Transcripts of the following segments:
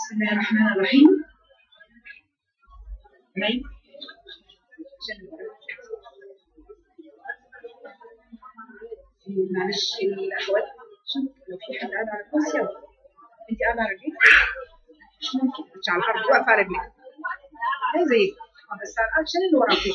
بسم الله الرحمن الرحيم نعم. معلش الاخوات شوف لو في حد قاعد على الكرسي أو انت قاعده على رجليك مش ممكن انت على الارض واقفه على رجليك زي زيك آه، بس على الارض عشان اللي وراكي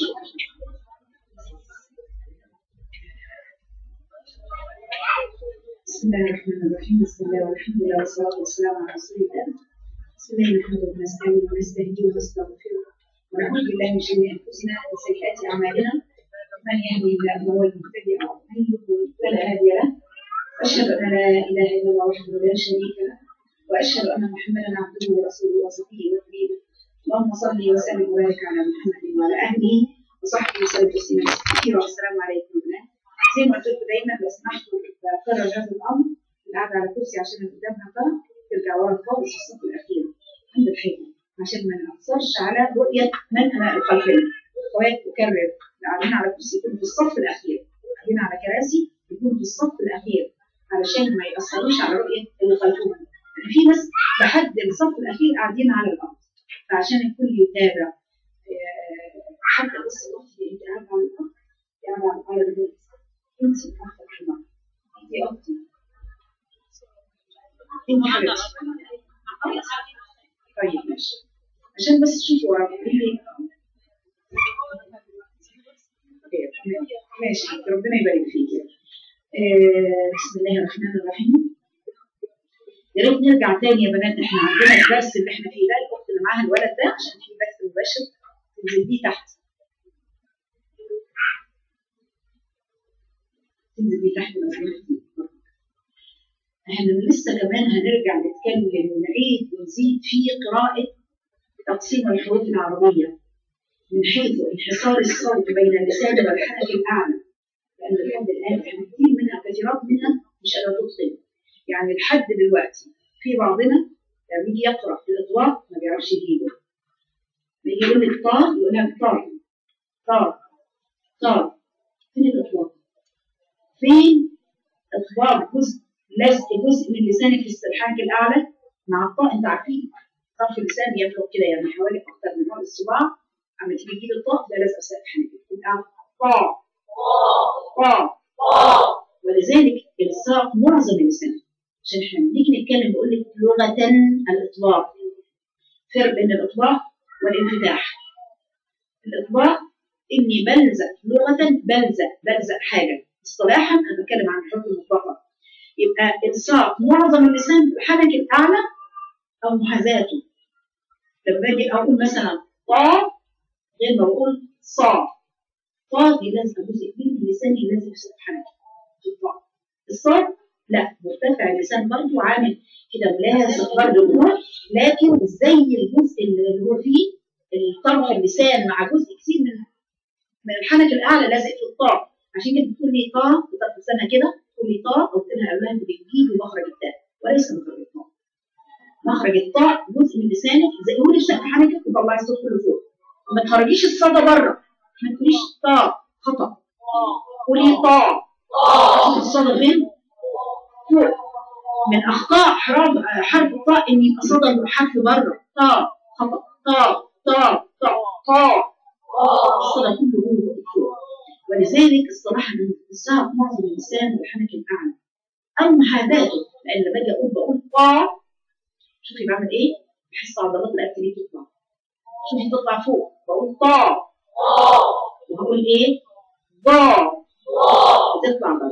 بسم الله الرحمن الرحيم بسم الله والحمد لله والصلاه والسلام على رسول الله بسم الله نحمده ونستعينه ونستهديه ونستغفره ونعوذ بالله من شرور انفسنا وسيئات اعمالنا من يهدي الله فهو المهتدي ومن يضلل فلا هادي له واشهد ان لا اله الا الله وحده لا شريك له واشهد ان محمدا عبده ورسوله وصفيه ونبيه اللهم صل وسلم وبارك على محمد وعلى اهله وصحبه وسلم تسليما كثيرا والسلام عليكم ورحمه الله زي ما قلت لكم دايما لو سمحتوا بكرر هذا الامر القعده على كرسي عشان اللي قدامها ترى ترجع ورا خالص في الصف الاخير عند الحكمه عشان ما نقصرش على رؤيه من امام الخلفيه اخوات اكرر اللي قاعدين على كرسي يكونوا في الصف الاخير قاعدين على كراسي يكونوا في الصف الاخير علشان ما يأثروش على رؤيه اللي خلفهم يعني في ناس لحد الصف الاخير قاعدين على الارض فعشان الكل يتابع آه، حتى بس اختي انت قاعده على الارض قاعده على الارض انت اخت الحمار انت اختي انت حبيبتي طيب ماشي عشان بس تشوفوا وراكم اللي خير. ماشي ربنا يبارك فيك آه، بسم الله الرحمن الرحيم يا ريت نرجع تاني يا بنات احنا عندنا الدرس اللي احنا فيه ده الاخت اللي معاها الولد ده عشان في بث مباشر تنزل بيه تحت تنزل بيه تحت لو سمحتي احنا لسه كمان هنرجع نتكلم ونعيد ونزيد في قراءة تقسيم الحروف العربية من حيث انحصار الصوت بين اللسان والحنك الأعلى لأن لحد الآن احنا كتير منها كثيرات منها مش قادرة تتقن يعني لحد دلوقتي في بعضنا لما يجي يقرأ في الإطلاق ما بيعرفش يجيبه بيجي يقول لك طا يقول لك طا طا طا فين الإطلاق؟ فين إطلاق جزء لزق جزء من لسانك في الحنك الأعلى مع الطاء أنت عارفين طرف اللسان يفرق كده يعني حوالي أكتر من عقل الصباع أما تيجي تجيب الطاء ده لازق في سقف حنكك تبقى طا طا ولذلك الصاق معظم اللسان عشان احنا بنيجي نتكلم بقول لك لغة الإطلاق فرق بين الإطلاق والانفتاح الإطلاق إني بلزق لغة بلزق بلزق حاجة اصطلاحا أنا بتكلم عن الحروف المطلقة يبقى الصاق معظم اللسان في الحنك الأعلى أو محاذاته لما باجي أقول مثلا طا غير ما بقول صا طا دي لازقة جزء كبير من لساني لازق في سقف حنكي في الطاء الصاد لا مرتفع اللسان برضه عامل كده ملازق برضه جوه لكن زي الجزء اللي هو فيه الطرف اللسان مع جزء كتير من من الحنك الاعلى لازق في الطاء عشان كده بتقول لي طاء بطرف لسانها كده تقول لي طاء قلت لها قال لها انت بتجيبي مخرج التاء وليس مخرج الطاء مخرج الطاء جزء من لسانك زي قولي الشق حنكك وطلعي الصوت كله فوق وما تخرجيش الصدى بره ما تقوليش طاء خطا قولي طاء الصدى فين؟ فوق من اخطاء حرف حرف الطاء ان يبقى صدى حرف بره طاء خطا طاء طاء طاء طاء الصدى كله جوه فوق ولذلك اصطلاحا الصعب معظم اللسان بالحنك الاعلى او محاذاته لان لما باجي اقول بقول طاء شوفي بعمل ايه؟ بحس عضلات القلب دي تطلع شوفي تطلع فوق بقول طاء وهقول ايه؟ ضاء بتطلع بره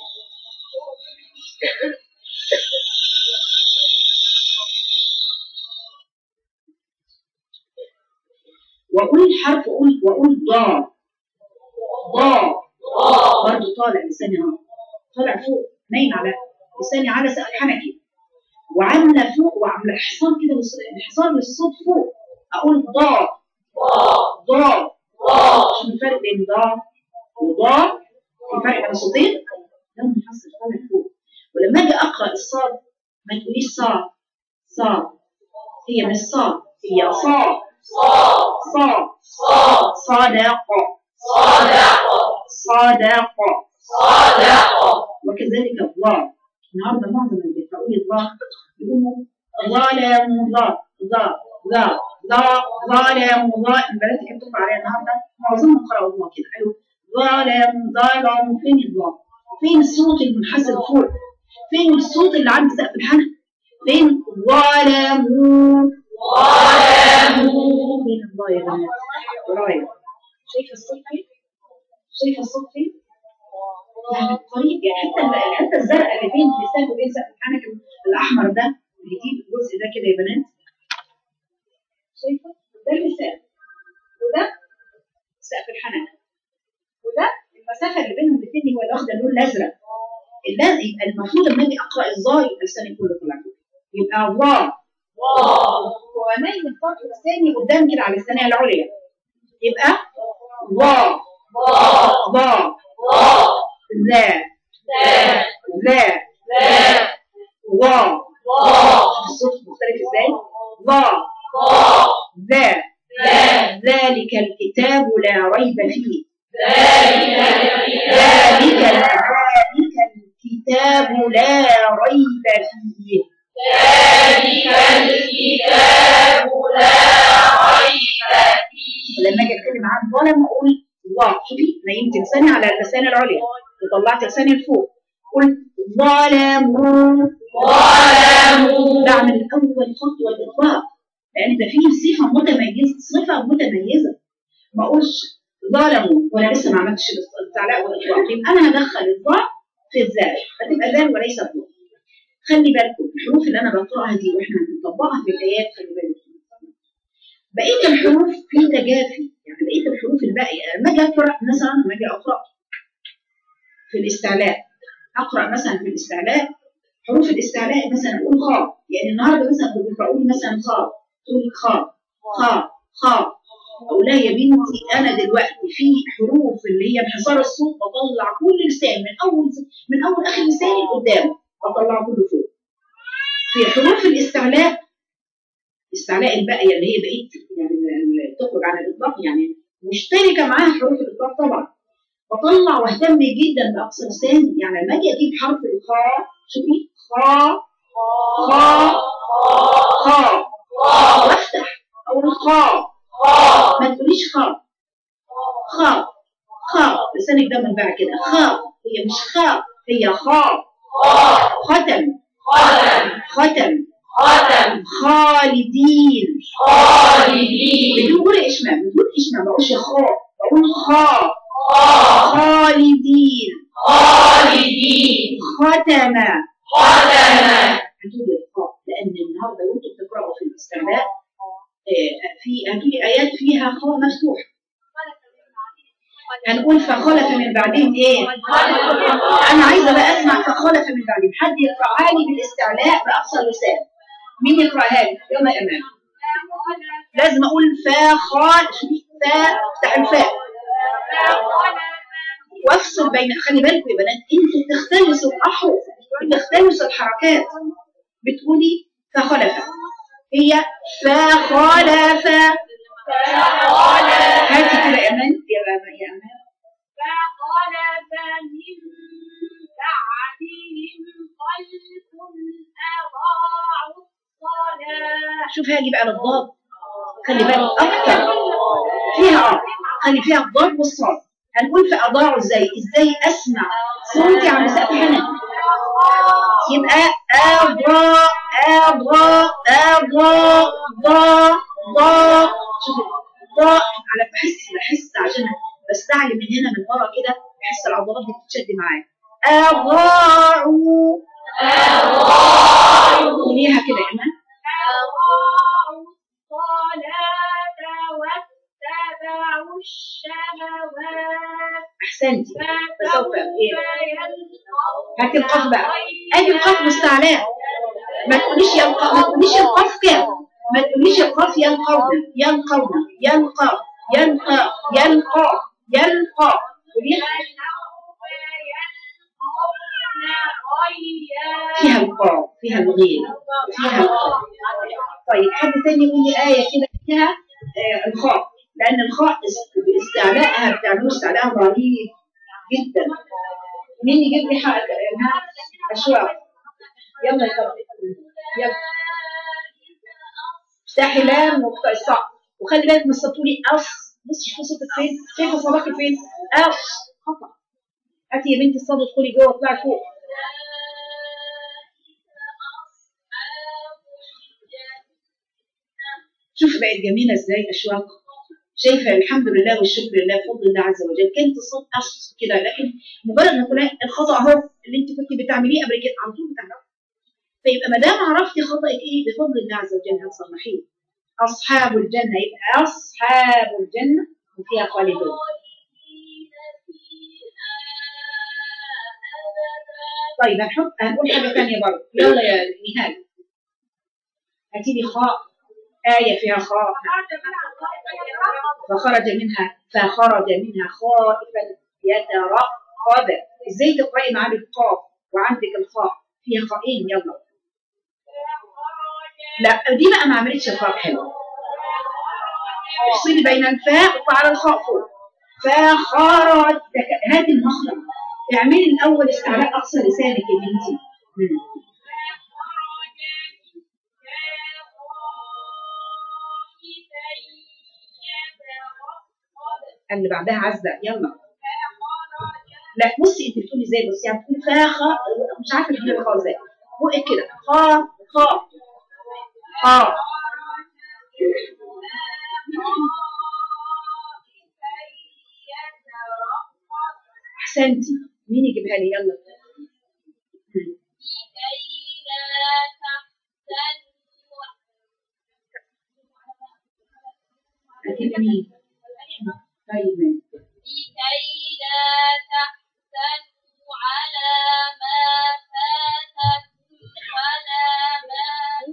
واقول حرف اقول واقول ضاء ضاء برضه طالع لساني اهو طالع فوق نايم على لساني على سقف حنكي وعامله فوق وعامله حصان كده للص- انحصار للصوت فوق اقول ضاء ضاء شوف الفرق بين ضاء وضاء في فرق بين الصوتين ده منحصر طالع فوق ولما اجي اقرا الصاد ما تقوليش صاد صاد هي مش صاد هي صاد صاد صادق صادق وكذلك الله النهارده معظم اللي بيقرأوا لي الله يقولوا ظلموا ظا ظا ظا ظا ظلموا ظا البنات اللي بتقرا عليها النهارده معظمهم قرأوا ظا كده قالوا ظلموا ظلموا فين الظا؟ فين الصوت المنحسر فوق؟ فين الصوت اللي عند سقف الحنك؟ فين ظلموا ظلموا فين الظا يا بنات؟ ورايا شايفه الصوت فين؟ شايفه الصوت فين؟ يعني الطريق يعني حتى الحته الزرقاء اللي بين اللسان وبين سقف الحنك الاحمر ده اللي دي الجزء ده كده يا بنات شايفه؟ ده اللسان وده سقف الحنك وده المسافه اللي بينهم الاثنين هو اللي واخده اللون الازرق اللازم يبقى المفروض لما اجي اقرا الظاء يبقى لساني كله طلع كده يبقى ظا وميل الطرف الثاني قدام كده على الثانيه العليا يبقى ظا ظا ذا ذا ظا شوف الصوت مختلف ازاي ظا ذا ذلك الكتاب لا ريب فيه ذلك ذلك الكتاب لا ريب فيه ولما اجي اتكلم عن ظلم اقول ظا شوفي نيمت لساني على اللسان العليا وطلعت لساني لفوق قلت ظلموا بعمل اول خطوه الاطلاق لان ده فيه صفه متميزه صفه متميزه ما اقولش ظلموا وانا لسه ما عملتش الاستعلاء والاطلاق يبقى انا هدخل الظاء في الزال فتبقى ذال وليس ظاء خلي بالكم الحروف اللي انا بقراها دي واحنا بنطبقها في الايات خلي بالكم بقيه الحروف في تجافي يعني بقيه الحروف الباقيه لما اجي اقرا مثلا لما اجي اقرا في الاستعلاء اقرا مثلا في الاستعلاء حروف الاستعلاء مثلا اقول خاء يعني النهارده مثلا بيقرأوا لي مثلا خاء تقول خاء خاء خاء اقول لها يا بنتي انا دلوقتي في حروف اللي هي انحصار الصوت بطلع كل لسان من اول من اول اخر لساني لقدام بطلعه كله فوق في حروف الاستعلاء الاستعلاء الباقيه اللي هي بقيه يعني اللي تخرج عن الاطلاق يعني مشتركه معاها حروف الاطلاق طبعا بطلع واهتم جدا باقصى لساني يعني لما اجي اجيب حرف الخاء شوفي خاء خاء خاء وافتح اقول خاء ما تقوليش خاء خاء خاء لسانك ده من بعد كده خاء هي مش خاء هي خاء ختم ختم خالدين بدون اشمام بدون اشمام ما بقولش خاء بقول خاء خالدين ختم هتقولي الخاء لان النهارده وانتوا بتقراوا في الاستعلاء في هتقولي ايات فيها خاء مفتوح هنقول فخلف من بعدهم ايه؟ انا عايزه بقى اسمع فخلف من بعدهم حد يقراها لي بالاستعلاء باقصى اللسان مين يقراها لي؟ يلا يا امان لازم اقول فا خال شوفي فا افتح الفاء وافصل بين خلي بالكم يا بنات انتوا بتختلسوا الاحرف بتختلسوا الحركات بتقولي فخلف هي فخلف هاتي كده يا امان يا بابا يا امان فخلف من بعدهم خلف أضاعوا الصلاة شوف هاجي بقى للضاد خلي بالك اكتر فيها اه خلي فيها الضاد والصاد هنقول في اضاعوا ازاي ازاي اسمع صوتي على سقف حنك يبقى اضاء اضاء اضاء ضاء ضاء شوف ضاء على بحس بحس عشان بستعلي من هنا من ورا كده بحس العضلات دي بتشد معايا اضاعوا قوليها كده يا ايمان أضاعوا الصلاة واتبعوا الشهوات احسنتي فسوف ايه يلقون هاتي القاف بقى ادي القاف مستعلاء ما تقوليش يلقى ما تقوليش القاف كده ما تقوليش القاف يلقون يلقون يلقى يلقى يلقى يلقى قوليها فيها القاف فيها الغين فيها القاف طيب حد تاني يقول لي آية كده فيها آه الخاء لأن الخاء است- باستعلاءها بتعملوا استعلاء رهيب جدا مين يجيب لي حق إنها أشواق يلا يا فندم يلا افتحي لام واقطعي الصعب وخلي بالك من الصوت تقولي اص بصي شوفي صوتك فين شايفه صباحك فين اص خطا هاتي يا بنتي الصوت ادخلي جوه اطلعي فوق شوف بقت جميله ازاي اشواق شايفه الحمد لله والشكر لله بفضل الله عز وجل كانت الصوت اص كده لكن مجرد ما تقولي الخطا اهو اللي انت كنت بتعمليه قبل كده على طول بتعرفي فيبقى ما دام عرفتي خطأك ايه بفضل الله عز وجل هتصلحيه اصحاب الجنه يبقى اصحاب الجنه وفيها خالدون طيب هنحط هنقول حاجه ثانيه برضه يلا يا نهال هاتي لي خاء آية فيها خاء فخرج منها فخرج منها خائفا يترقب ازاي تقرأي معاه بالقاف وعندك الخاء فيها خائين يلا لا دي بقى ما عملتش الخاء حلو افصلي بين الفاء وعلى الخاء فوق فخرج ده ك- هاتي المخرج اعملي الاول استعلاء اقصى لسانك يا بنتي مم. اللي بعدها عزة يلا لا بصي انت بتقولي ازاي بصي يعني بتقولي فاخا مش عارفه تجيبي الخاء ازاي بقك كده خا خا خا احسنتي مين يجيبها لي يلا مم. اكيد مين طيب مين؟ لكي لا تحزنوا على ما فاتكم ولا ما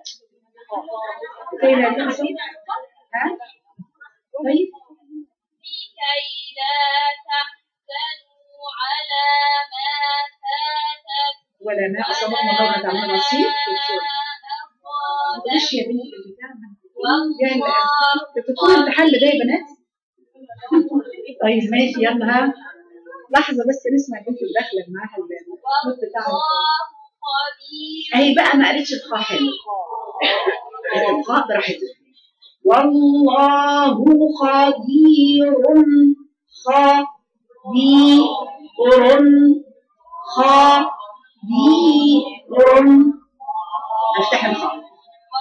كي لا تنسوا ها طيب لكي لا تحزنوا على ما فاتكم ولا ما اصابكم ضرة عن نصيب أصابكم معلش يا بنتي البتاع يعني بتدخلوا الامتحان ده يا بنات طيب ماشي يلا ها لحظة بس نسمع البنت اللي داخلة معاها الصوت بتاعها والله خبير اهي بقى ما قالتش الخاء حلو الخاء براحتها والله خبير خبير خبير افتح الخاء والله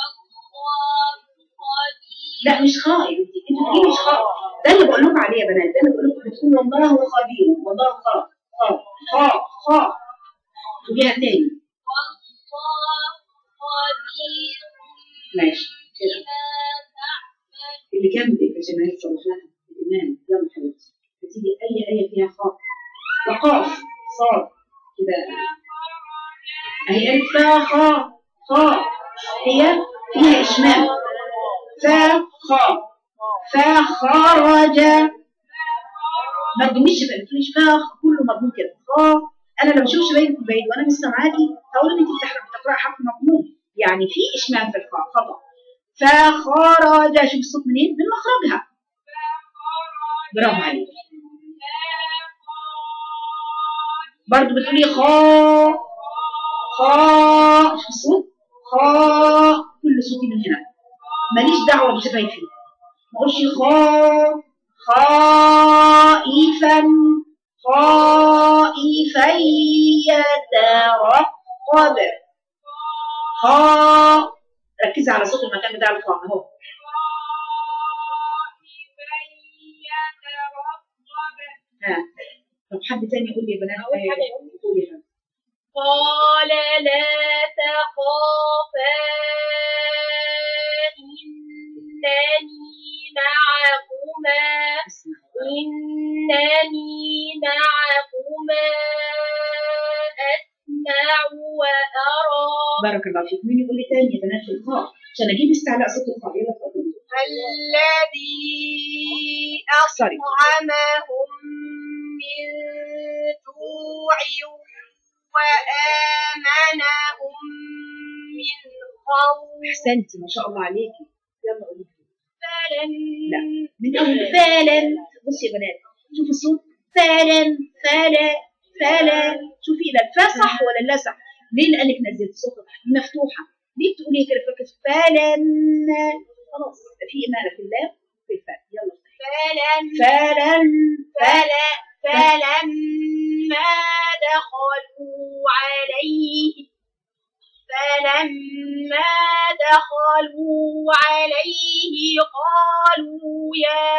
خبير لا مش خاء يا بنتي انتوا بتقولي مش خاء ده اللي بقول لكم عليه يا بنات ده اللي بقول لكم بتقولوا والله خبير والله خاء خاء خاء خاء وجهه تاني والله خبير ماشي كده بما تعمل اللي جنبك يا جماعه صلح لها الامام يلا حبيبتي هتيجي اي ايه فيها خاء وقاف صاد كده اهي قالت فا خاء خاء هي فيها اشمام فا خاء فخرج ما تضميش بقى ما تقوليش فا كله مضمون كده خاء انا لو شوفش باين بعيد وانا مش سامعاكي هقول ان انت بتحرق- بتقراي حرف مضمون يعني في اشمام في الخاء خطا فخرج شوف الصوت منين من مخرجها برافو عليك برضو بتقولي خاء خاء شوف الصوت خاء كل صوتي من هنا ماليش دعوه بشفايفي ما اقولش خاء خائفا خائفا يترقب خاء ركزي على صوت المكان بتاع الخاء اهو ها طب حد تاني يقول لي يا بنات أول حاجة آه، قولي يا فندم. قال لا تخافا إنني معكما اسمع إنني معكما أسمع وأرى بارك الله فيك مين يقول لي تاني يا بنات في الخاء عشان اجيب استعلاء صوت الخاء يلا اتفضلي الذي سوري أطعمهم من جوع وآمنهم من خوف احسنتي ما شاء الله عليكي يلا قولي فلن لا من اول فعلا بصي يا بنات شوفوا الصوت فعلا فعلا فعلا شوفي لا الفاء صح ولا لا صح ليه لانك نزلت صوتها مفتوحه ليه بتقولي كده فاكر فلما خلاص في إمالة في اللام في الفاء يلا فلم فلن فلا فلما دخلوا عليه فلما دخلوا عليه قالوا يا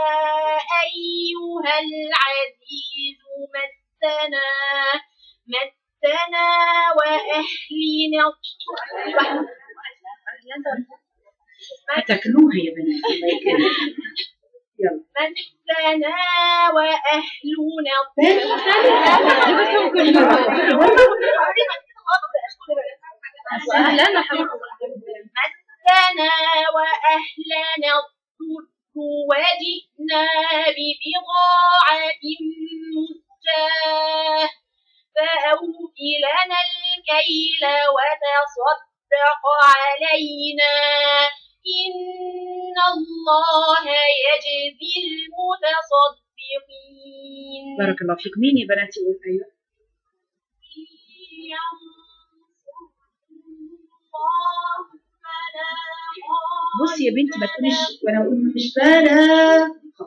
أيها العزيز مسنا مسنا وأهلنا هتاكلوها يا بنات الله يكرمك يلا مسنا وأهلنا لا لا مسنا وأهلنا الضر وجئنا ببضاعة مزجاة فأوف لنا الكيل وتصدق علينا إن الله يجزي المتصدقين بارك الله فيك مين يا بناتي يقول ايوه بصي يا بنتي ما تقوليش وانا اقول مش فلا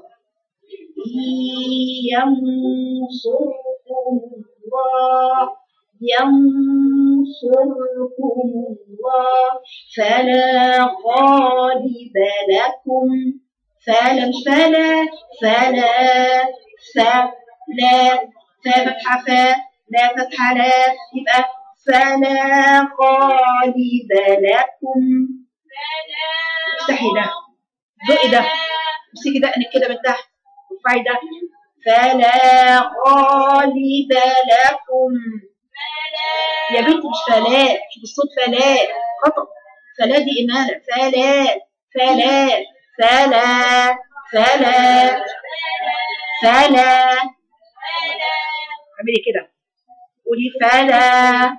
ينصركم الله ينصركم الله فلا غالب لكم فلا مش فلا فلا فلا ففتحة فا لا فتحة لا يبقى فلا غالب لكم افتحي ده زقي ده امسكي دقنك كده من تحت ارفعي ده فلا غالب لكم يا بنتي مش فلا شوف الصوت فلا خطأ فلا دي إمالة فلا فلا فلا فلا فلا اعملي كده قولي فلا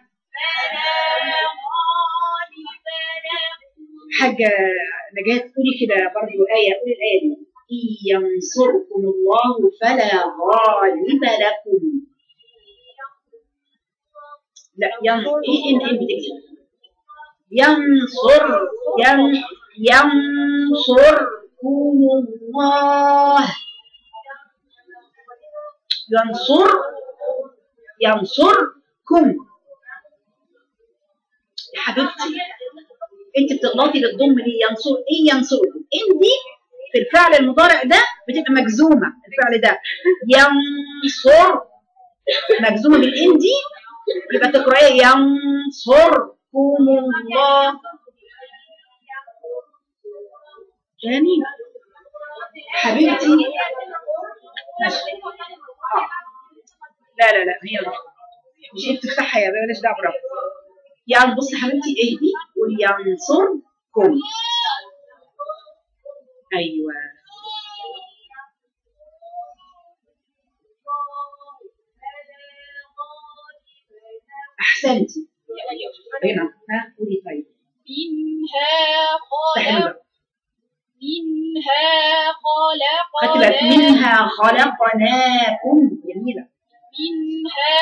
حاجة نجاة قولي كده برضو آية قولي الآية دي إن ينصركم الله فلا غالب لكم لا ين إيه إن إن بتكتب ينصر ين ينصركم الله ينصر ينصركم يا حبيبتي انت بتغلطي للضم دي ينصر ايه ينصركم ان دي في الفعل المضارع ده بتبقى مجزومه الفعل ده ينصر مجزومه بالان دي يبقى تقرايها ينصركم الله جميل حبيبتي ماشي آه. لا لا لا هي غلط. مش انت تفتحها يا بلاش دعوه برافو يعني بصي يا حبيبتي اهدي ولينصركم ايوه احسنتي هنا ها قولي طيب منها افتحي خلق بقى. منها خدتي بالك خلقنا منها خلقناكم جميله منها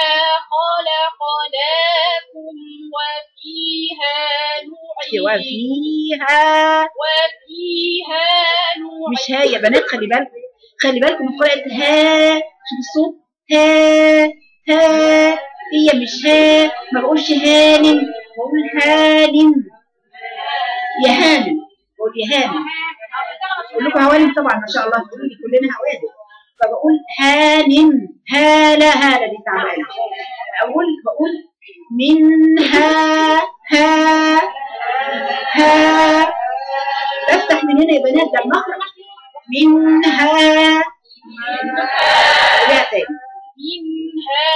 خلقناكم وفيها نعيد وفيها وفيها مش نعيد ها يا بنات خلي بالكم خلي بالكم من قراءة ها شوف الصوت ها ها هي مش ها ما بقولش هانم بقول هانم يا هانم بقول يا هانم بقول لكم هوانم طبعا ما شاء الله تقولوا لي كلنا هوانم فبقول هانم هالة هالة دي تعبانة أقول بقول منها ها ها بفتح من هنا يا بنات ده المخرج منها لا تاني منها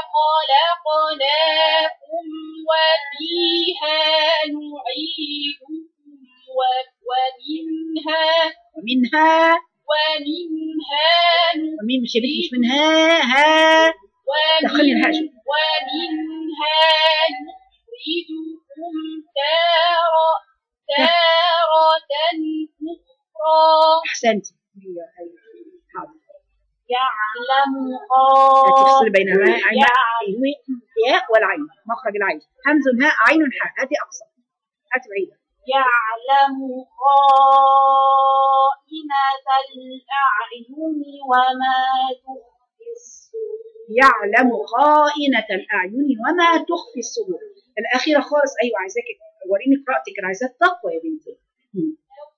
خلقناكم وفيها نعيدكم و- ومنها ومنها ومنها ومين مش يا بنتي مش منها ها دخلي الهاء شوي. ومنها نخرجكم تارة تارة أخرى أحسنتي أيوة، أيوة. حاضر يعلم لا تفصل غائب بين الماء عين أيوة. ياء والعين مخرج العين همز هاء عين حاء هاتي أقصى هاتي بعيدة يعلم خائنة الأعين وما تخفي الصدور يعلم خائنة الأعين وما تخفي الصدور الأخيرة خالص أيوة عايزاك وريني قراءتك أنا عايزاك تقوى يا بنتي مم.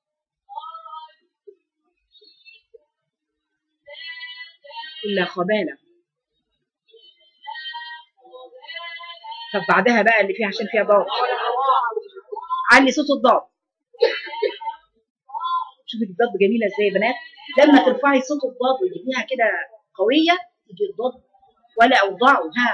إلا خبالة طب بعدها بقى اللي فيها عشان فيها ضاد علي صوت الضاد شوفي الضاد جميلة ازاي يا بنات لما ترفعي صوت الضاد وتجيبيها كده قوية تجي الضاد ولا أوضاعه ها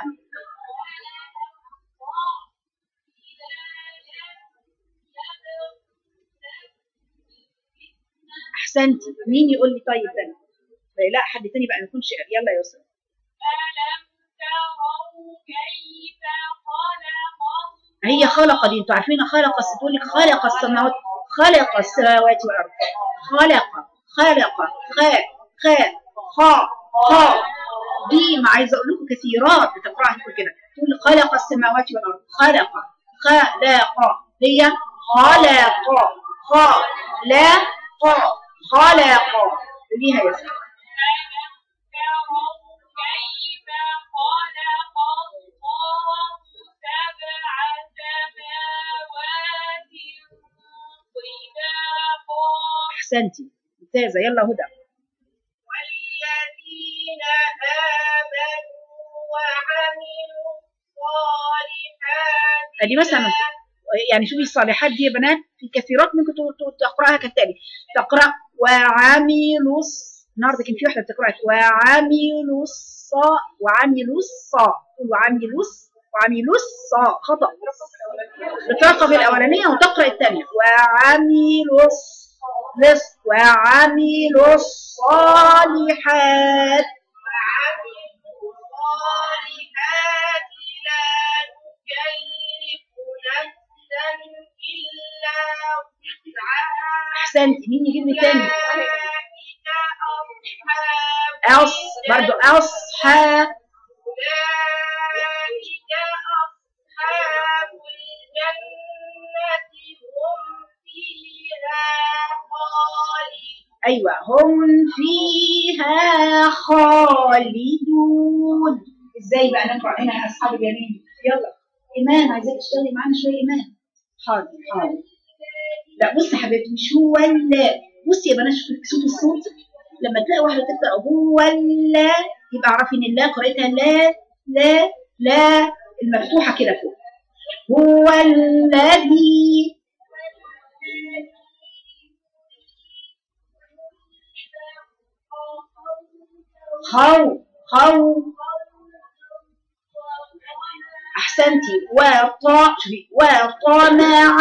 أحسنت مين يقول لي طيب ده لا حد تاني بقى ما يكونش يلا يا يسرا ألم تروا كيف خلق هي خلق دي انتوا عارفين خلق تقول لك خلق السماوات خلق السماوات والارض خلق خلق خاء خاء خاء خاء دي ما عايزه اقول لكم كثيرات بتقراها تقول كده تقول خلق السماوات والارض خلق خلق هي خلق خاء لا خاء خلق ليها يا سيدي تروا كيف خلق الله سبع سماوات طباقا احسنتي ممتازه يلا هدى والذين آمنوا وعملوا الصالحات ادي مثلا يعني شوفي الصالحات دي يا بنات في كثيرات ممكن تو- تو- تقراها كالتالي تقرا وعملوا الص- النهارده كان في واحده بتقرا وعملوا الصا وعملوا الصا تقول وعملوا الص وعملوا الصا خطا بتقرا الاولانيه وتقرا الثانيه وعملوا الص لص وعملوا الصالحات وعملوا الصالحات لا نكلف نفسا إلا وسعها احسنت مين يجيب لي تاني أولئك أصحاب أص برضو أصحاب أولئك أصحاب الجنة هم فيها خالدون أيوة هم فيها خالدون ازاي بقى نقرا هنا يا اصحاب اليمين يلا ايمان عايزاك تشتغلي معانا شويه ايمان حاضر حاضر لا بصي يا حبيبتي مش هو لا بصي يا بنات شوفي شوفي الصوت لما تلاقي واحده تقرا هو لا يبقى اعرفي ان اللا قراءتها لا لا لا المفتوحه كده فوق هو الذي خو خو احسنتي وطا شوفي وطمع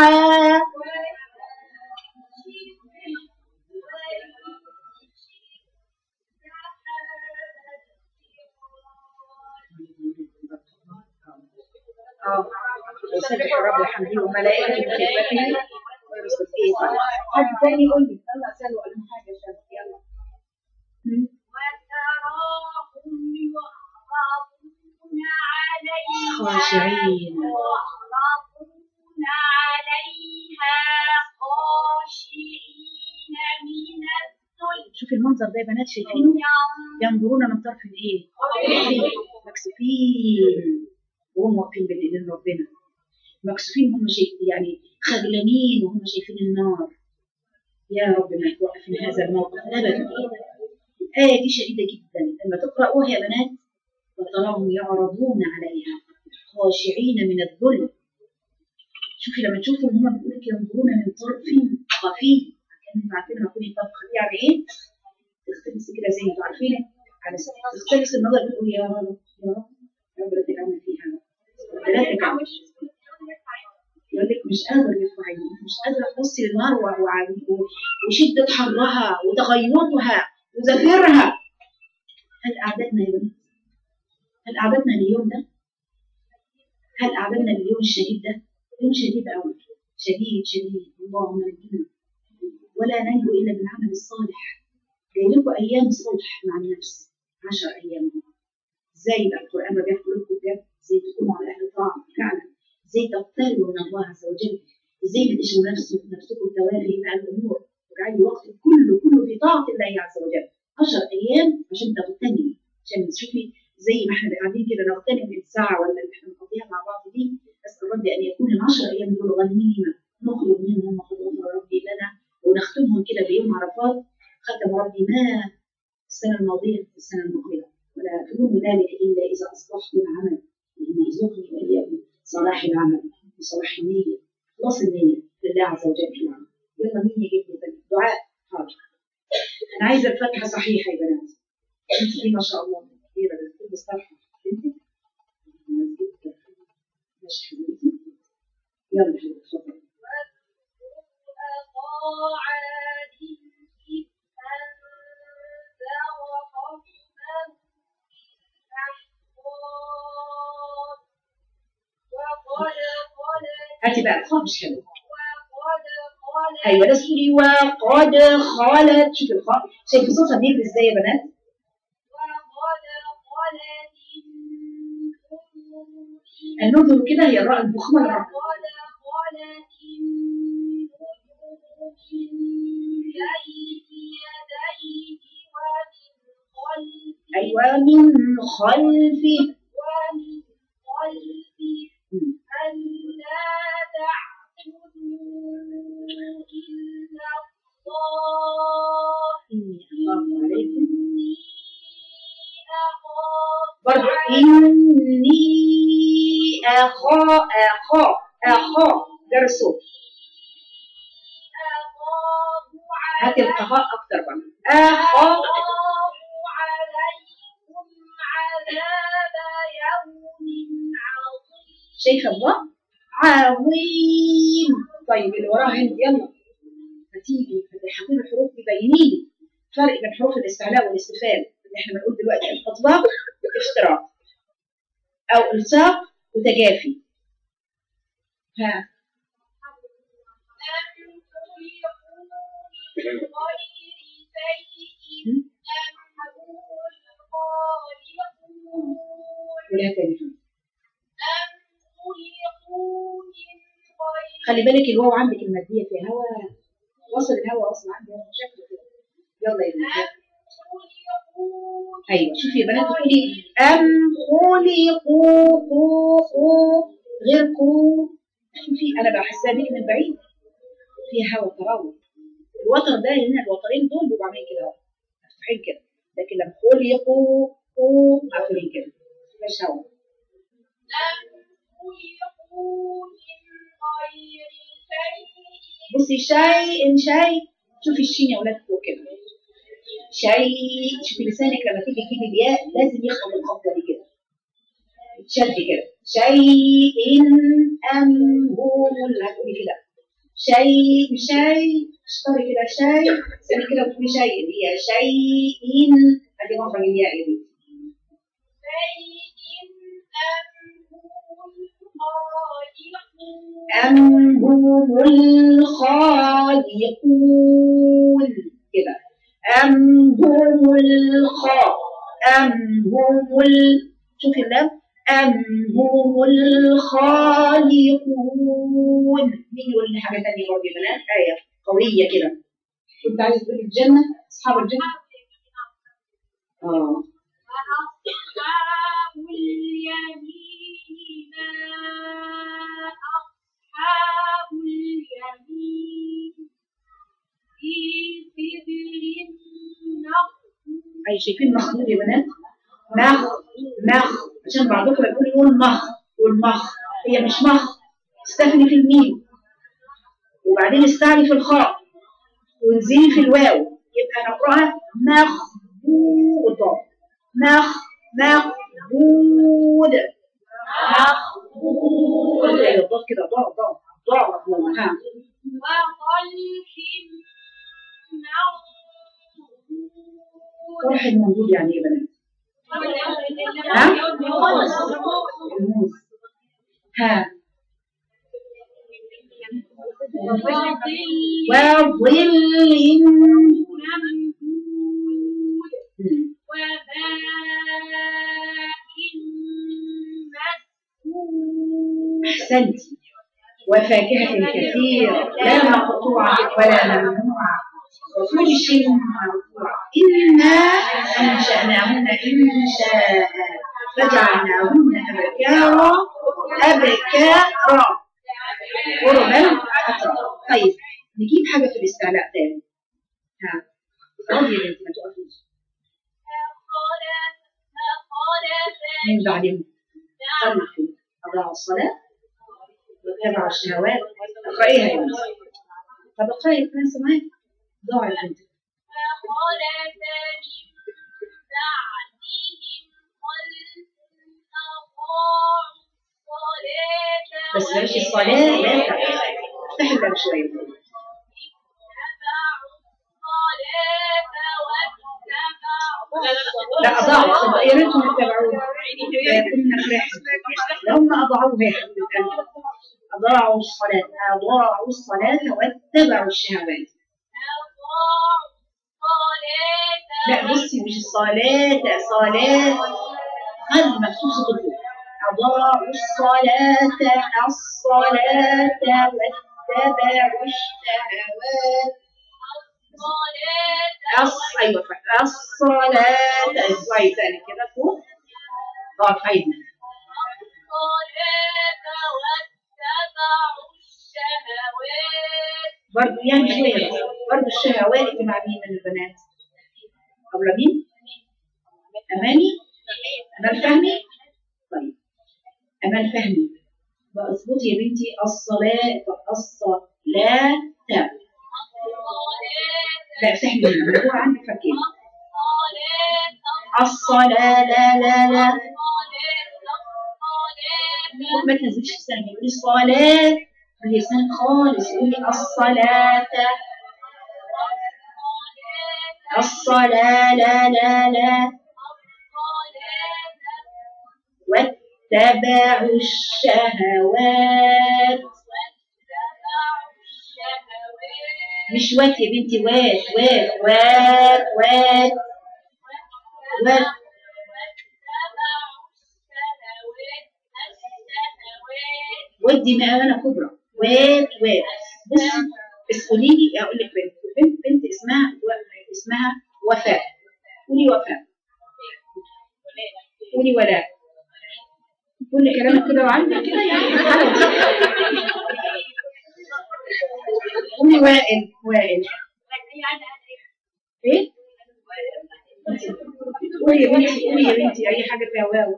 اه يسبح الرب وحمده وملائكته بخدمته ويرسل ايه طيب حد تاني يقول لي يلا اساله ولا حاجه يا شباب يلا مم. وتراهم يعرضون عليها خاشعين. يعرضون عليها خاشعين من الذل شوفي المنظر ده يا بنات شايفينه ينظرون من طرف الايه مكسوفين وهم واقفين بين ايدين ربنا مكسوفين هم شايف يعني خجلانين وهم شايفين النار يا رب ما توقفنا هذا الموقف ابدا الآية دي شديدة جدا لما تقرأوها يا بنات وتراهم يعرضون عليها خاشعين من الذل شوفي لما تشوفوا ان هم بيقولوا لك ينظرون من طرف خفي كان انتوا عارفين لما تكوني طرف خفي يعني ايه؟ تختلس كده زي ما انتوا عارفين على س- تختلس النظر بتقول يا رب يا رب يا رب لا تجعلنا فيها لا تجعل يقول لك مش قادر يرفع عيني مش قادره تبصي للنار و- و- و- وشده حرها وتغيرها وزفيرها هل اعددنا يا بنات؟ هل اعددنا اليوم ده؟ هل اعددنا اليوم الشديد ده؟ يوم شديد قوي شديد شديد اللهم نجنا ولا ننجو الا بالعمل الصالح جاي لكم ايام صلح مع النفس عشر ايام ازاي بقى القران ما بيحكي لكم بجد ازاي تكونوا على اهل طاعه فعلا ازاي تقتربوا من الله عز وجل ازاي ما تشغلوا نفسك نفسكم توافه مع الامور واجعلي وقتك كله كله في طاعه الله عز وجل 10 ايام عشان تغتنمي عشان تشوفي زي ما احنا قاعدين كده نغتنم الساعه ولا اللي احنا بنقضيها مع بعض دي اسال ربي ان يكون ال 10 ايام دول غنيمه نخرج منهم وخذهم ربي لنا ونختمهم كده بيوم عرفات ختم ربي ما السنه الماضيه السنه المقبله ولا تكون ذلك الا اذا اصلحت العمل اللهم ارزقني واياكم صلاح العمل وصلاح النيه خلاص النيه لله عز وجل في العمل يلا مين يجيب لي دعاء حاضر انا عايزه الفاتحه صحيحه يا بنات انت دي ما شاء الله كبيره بس تلبس طرحه بنتك ماشي حبيبتي يلا حبيبتي اتفضلي أخا عاد إذ أنذر قومه بالأحقاب وقد خلت هاتي بقى الخاء مش حلو وقد خلت ايوه ده سوري وقد خلت شوف الخاء شايف صوتها بيجري ازاي يا بنات وقد خلت النذر النذر كده هي الراء الفخمه الراء وقد خلت النذر من بين يديه ومن خلفه ايوه من خلفه ومن خلفه مم. ألا تعبدوا إلا الله اني اخاف عليكم إني أخاف برضه عليكم اني اخا اخا اخا ده الصوت أخاف هاتي عليكم القهاء اكتر بقى اخا أخاف عليكم عذاب يوم عظيم شايفه الله عظيم طيب اللي وراها هند يلا هتيجي هتحطي الحروف تبيني لي فرق بين حروف الاستعلاء والاستفهام اللي احنا بنقول دلوقتي الاطباق والافتراء او الصاق وتجافي ها أم خلقوا من غير شيء هم؟ أم هم الخالقون ولا تاني هم. أم خلقوا من غير خلي بالك الواو عندك الماديه فيها هوا وصل الهوا اصلا عندي هوا شكله كده يلا يا بنات أم خلقوا ايوه شوفي يا بنات تقولي ام خلقوا قو قو غير قو شوفي انا بحسها بيك من بعيد فيها هوا تروح الوتر ده هنا الوترين دول بيبقوا عاملين كده اهو مفتوحين كده لكن لما خلقوا قو قافلين كده مفيهاش هوا أم خلقوا من غير شيء بصي شيء شيء شوفي الشين يا ولاد فوق كده شيء شوفي لسانك لما تيجي تجيبي الياء لازم يخبط الخبطه دي كده تشد كده شيء ام هو اللي هتقولي كده شيء شيء اشتري كده شيء سني كده وتقولي شيء اللي هي شيء ادي مخرج الياء يا بنتي شيء أم هم الخالقون أم هم الخالقون كده أم هم الخا أم هم ال شوفي اللام أم هم الخالقون مين يقول لي حاجة تانية برضه يا بنات آية قوية كده كنت عايز تقولي الجنة أصحاب الجنة آه وأصحاب اليمين ما أصحاب اليمين في سدر مخضود أي شايفين مخلوق يا بنات مخ مخ عشان بعضكم يقول يقول مخ والمخ هي مش مخ استثني في الميم وبعدين استعلي في الخاء وانزلي في الواو يبقى نقراها مخبوط مخ مخبود مخبود ايوه الضاد كده ضاء ضاء ضاء مضمومه ها وطلح منضود طرح المنظور يعني ايه يا بنات ها الموز ها وظل ممدود مم. وماء مسكوب احسنتي وفاكهة كثيرة لا مقطوعة ولا ممنوعة وكل مرفوع إنا أنشأناهن إنشاء فجعلناهن أبكارا أبكارا غربا أترابا طيب نجيب حاجة في الاستعلاء تاني ها اقعدي يا بنتي ما تقفيش من بعدهم صلوا فيه أضاعوا الصلاة واتبعوا الشهوات اقرأيها يا بنتي طب اقرأي الكلام سمعي ضاع البنت فخلف من بعدهم خلف أضاعوا الصلاة بس بلاش الصلاة لا افتحي الباب شوية واتبعوا الصلاة واتبعوا لا أضاعوا طب يا ريتهم اتبعوه كنا فرحنا لو ما أضاعوها يا حبيبة قلبي أضاعوا الصلاة أضاعوا الصلاة واتبعوا الشهوات أضاعوا الصلاة لا بصي مش الصلاة صلاة قلب مفتوح صوت الفوق أضاعوا الصلاة الصلاة واتبعوا الشهوات الصلاة أص أيوة فعلا. الصلاة اسمعي تاني كده فوق ضغط عيدنا الصلاة واتبعوا الشهوات برضه يعني شوية بس. برضه الشهوات اللي مع مين من البنات؟ قبل مين؟ أماني؟ أمال فهمي؟ طيب أمال فهمي بقى اظبطي يا بنتي الصلاة الصلاة لا افتحي منها هو عندك فكين الصلاة لا لا لا ما تنزلش لسانك قولي الصلاة بلسان خالص قولي الصلاة الصلاة لا لا لا واتبعوا الشهوات مش وات يا بنتي وات وات وات وات وات ودي مقامة كبرى وات وات بصي بس قولي لي اقول لك بنت بنت بنت اسمها و- اسمها وفاء قولي وفاء قولي ولاء كل كلامك كده وعندك كده يعني قولي وائل وائل ايه قولي يا بنتي قولي يا بنتي اي حاجه فيها واو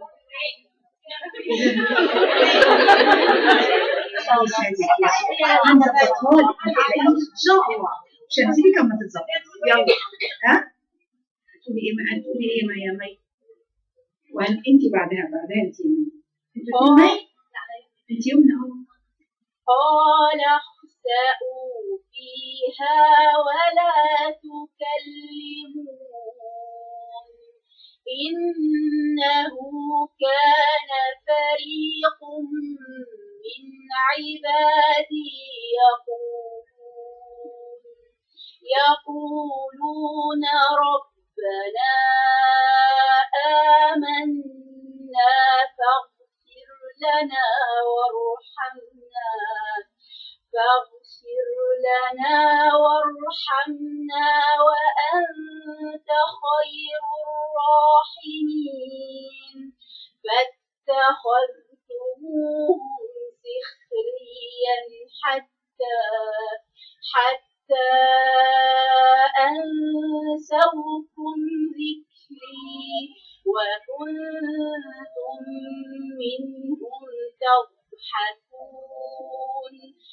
خلاص عندك اطفال ما تقلقيش ان شاء الله مش هنسيبك اما تتظبط يلا ها تقولي ايه ما تقولي ايه ما يا مي وهن انت بعدها بعدها انت يا مي انت تقولي مي انت يمنى اهو قال اخسأوا فيها ولا تكلمون إنه كان فريق من عبادي يقولون يقولون ربنا آمنا فاغفر لنا وارحمنا فاغفر لنا وارحمنا وأنت خير الراحمين فاتخذتموهم سخريا حتى حتى أنسوكم ذكري وكنتم منهم تضحكون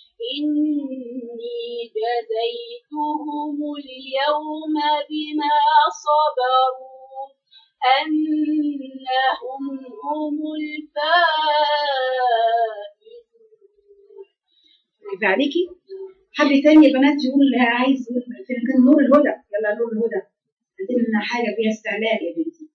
إني جزيتهم اليوم بما صبروا أنهم هم الفائزون يبقى عليكي حد تاني يا بنات يقول عايز يقول فين كان نور الهدى يلا نور الهدى هاتي لنا حاجه فيها استعلاء يا بنتي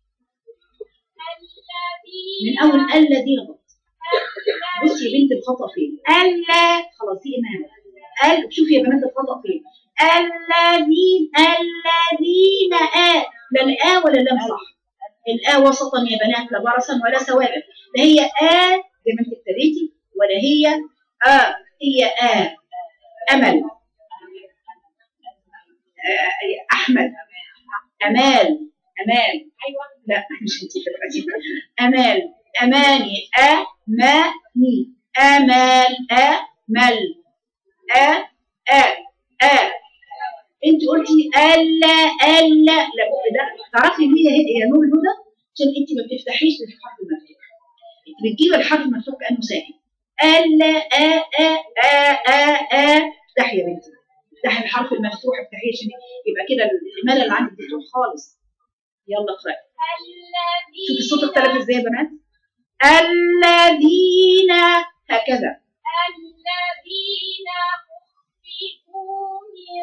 من اول الذي غلط بصي يا بنت الخطا فين الا خلاص دي امام ال شوفي يا بنات الخطا فين الذين الذين آ لا الآ ولا اللام صح الآ وسطا يا بنات لا برصا ولا سوابق لا هي آ زي ما انت ابتديتي ولا هي آ هي آ أمل آه، أحمد أمال أمال لا مش انت دلوقتي أمال أماني أماني أمال أمل أ أ أ انت قلتي ألا ألا لا ده تعرفي ان هي هي نور الهدى عشان انت ما بتفتحيش الحرف المفتوح انت بتجيبي الحرف المفتوح كانه ساكن ألا أ أ أ أ أ افتحي يا بنتي افتحي الحرف المفتوح افتحيه عشان يبقى كده الإمالة اللي عندك بتروح خالص يلا اقرأي شوفي الصوت اختلف ازاي يا بنات الذين هكذا الذين أخرجوا من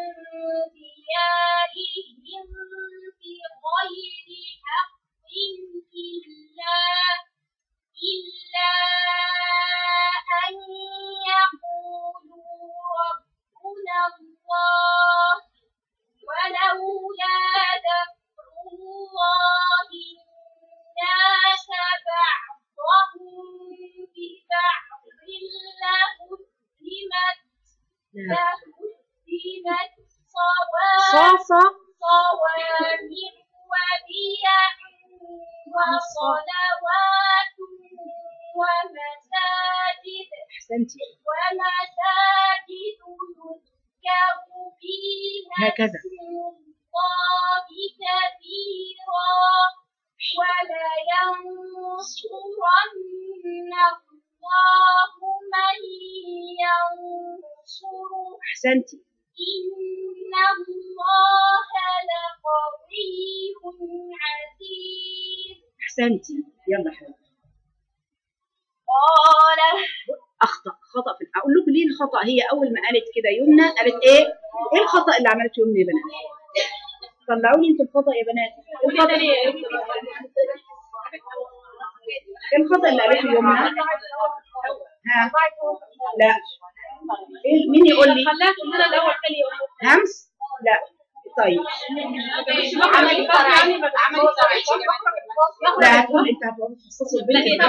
ديارهم بغير حق إلا إلا أن يقولوا ربنا الله ولولا دفع الله الناس بعضهم ببعض لهدمت لهدمت صوامع صاصة صوامع وبيع وصلوات ومساجد احسنتي ومساجد يذكر فيها هكذا. اسم الله كثيرا ولينصرن الله من ينصره احسنتي إن الله لقوي عزيز احسنتي يلا حبيبي قال اخطا خطا في اقول لكم ليه الخطا هي اول ما قالت كده يمنى قالت ايه ايه الخطا اللي عملته يمنى يا بنات طلعوا لي انتوا الخطا يا بنات إيه الخطا ايه الخطا اللي قالته يمنى ها لا إيه مين يقول لي خلاها تقول لنا الاول خلي همس لا طيب عمل فرع يعني عمل لا هتقول انت هتقعدي تخصصوا البنت لا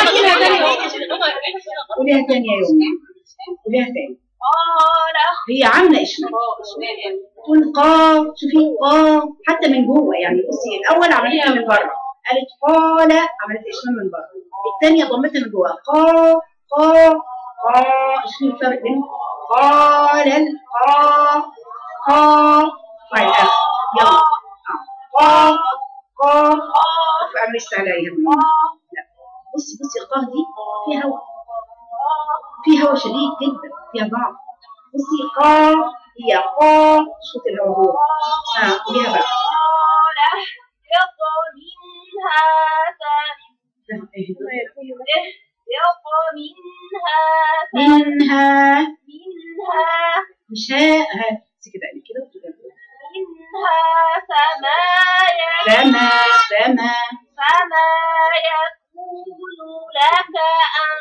قوليها تاني يا يمنى قوليها تاني قال هي عامله اشمام تقول قا شوفي قا حتى من جوه يعني بصي الاول عملتها من بره قالت قال عملت اشمام من بره الثانيه ضمتها من جوه قا قا قا شوفي الفرق بين قال القا قا طيب آخر. يلا آه. قا قا فأعمل استعلاء لا بصي بصي القا دي فيها هواء في هواء شديد جدا فيها ضعف بصي قا هي قا صوت الهواء هو ها قوليها بقى قال اهبط منها لا، إيه. اهبط منها منها منها مش ها ها بس كده قبل كده وتقولي منها فما ي- فما فما فما يكون لك أن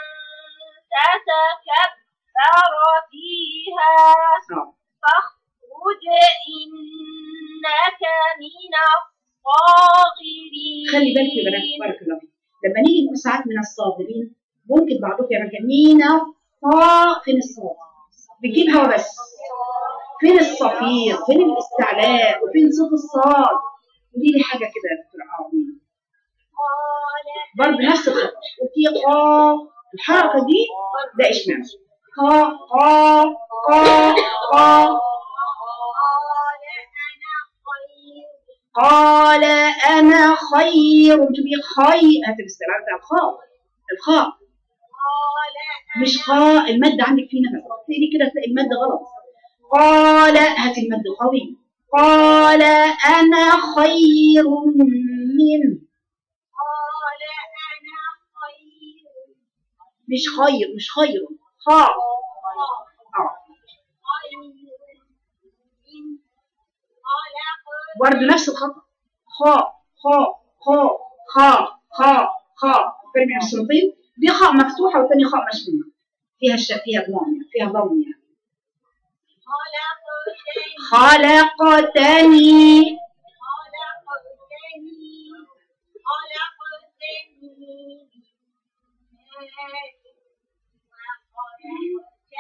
تتكبر فيها آه. فاخرج إنك من الصاغرين خلي بالك يا بنات بارك الله فيك لما نيجي نقول ساعات من الصابرين ممكن بعضكم يعمل كده مين الصا فين الصاد بتجيب هوا بس فين الصفير فين الاستعلاء وفين صوت الصاد قولي لي حاجه كده يا دكتور عظيم قال برضه نفس الخط قلتي قا الحركه دي ده اشمعنى قا قا قا قا قال أنا قال خير انا خير تبي خير هتبقى السلام بتاع الخاء الخاء قال مش خاء المد عندك فيه نفس تقولي كده تلاقي المد غلط قال هات المد قوي قال انا خير منه قال أنا خير مش خير مش خير خاء اه خير من خلق برضه نفس الخطأ خاء خاء خاء خاء خاء خاء فرق بين الصوتين دي خاء مفتوحة والثانية خاء مشدودة فيها الش... فيها ضم يعني فيها ضم يعني خلقتني خلقتني خلقتني خلقتني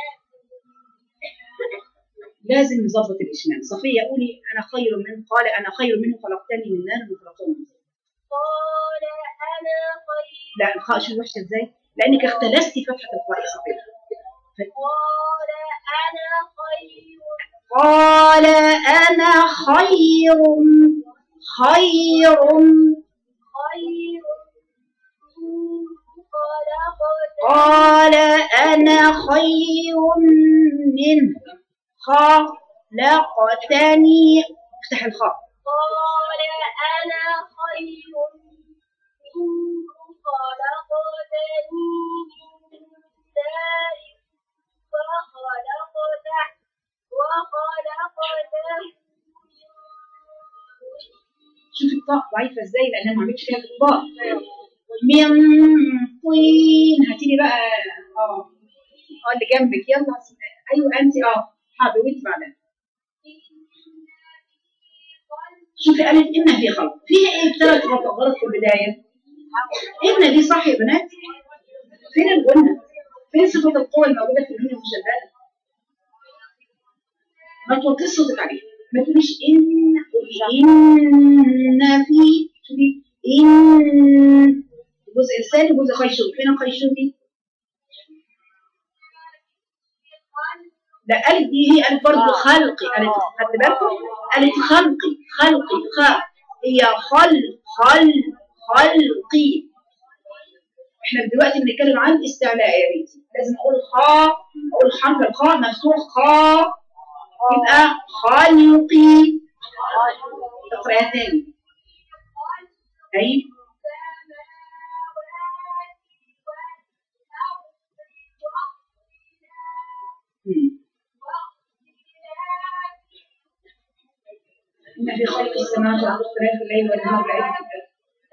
لازم نظبط الاشمام صفيه قولي انا خير من قال انا خير منه خلقتني من نار وخلقته من طين. قال أنا خير لا الخاء شو وحشه ازاي لانك اختلستي فتحه الخاء يا صفيه قال أنا خير قال انا خير خير خير منه خلقتني قال انا خير منه خلقتني افتح الخاء قال أنا خير منه خلقتني من نار وخلقته وخلقته من شوفي الطاء ضعيفه ازاي لانها ما عملتش فيها الطاء من طين هاتي لي بقى اه اه اللي جنبك يلا ايوه انت اه حاضر وانت بعدها شوفي قالت ان في خلق فيها ايه ثلاث غلط في البدايه ان دي صح يا بنات فين الغنى فين صفه القوه الموجوده في النون المشدده ما توطيش صوتك عليه ما تقوليش ان قولي ان في شوفي ان جزء لساني وجزء خيشومي فين الخيشومي؟ لا قالت دي هي قالت برضه خلقي قالت خدت بالكم؟ قالت خلقي خلقي خاء هي خل خل خلقي احنا دلوقتي بنتكلم عن استعلاء يا بنتي لازم اقول خاء اقول حرف الخاء مفتوح خاء يبقى خلقي اقرأها تاني ايوه مم. إن في خلق السماوات والأرض واختلاف الليل والنهار لآيات للآخرة.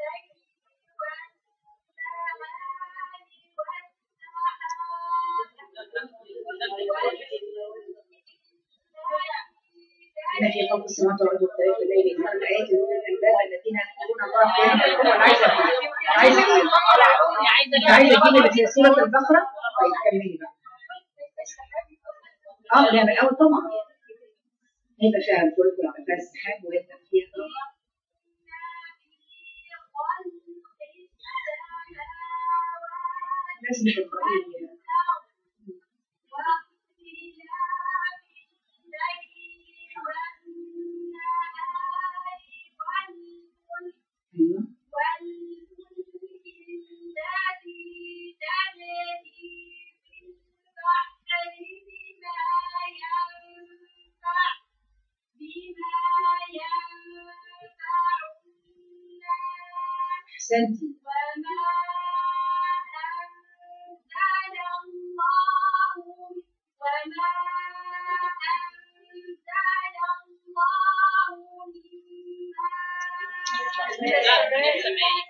إن في خلق السماوات والأرض واختلاف الليل والنهار لآيات لأولي الألباب الذين يذكرون الله قياما وقعودا وأنا عايزة عايزة أنت عايزة تجيبي اللي في سورة البقرة؟ طيب كملي بقى. اه لا من الأول طبعا هيبقى فيها الفلك ويبقى فيها السحاب ويبقى فيها لازم تقرأي أيوه أحسنتي وما أنزل الله وما أنزل الله من السماء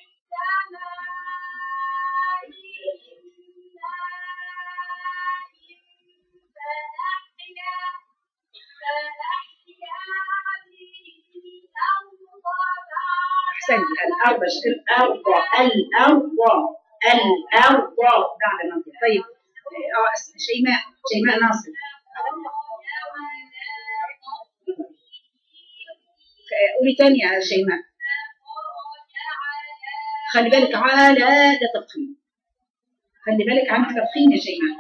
فأحيا فأحيا به الأرض بعد أحسنتي الأرض الأرض الأرض الأرض بعد منطق طيب اه شيماء شيماء ناصر قولي تاني يا شيماء خلي بالك على ده تفخيم خلي بالك عندك تفخيم يا شيماء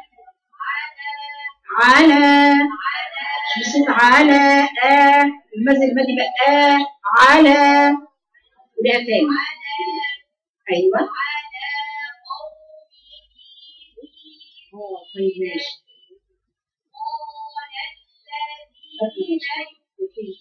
على مش بصوت على آ المزل المادي بقى آ على وده تاني ايوه اه طيب ماشي اوكي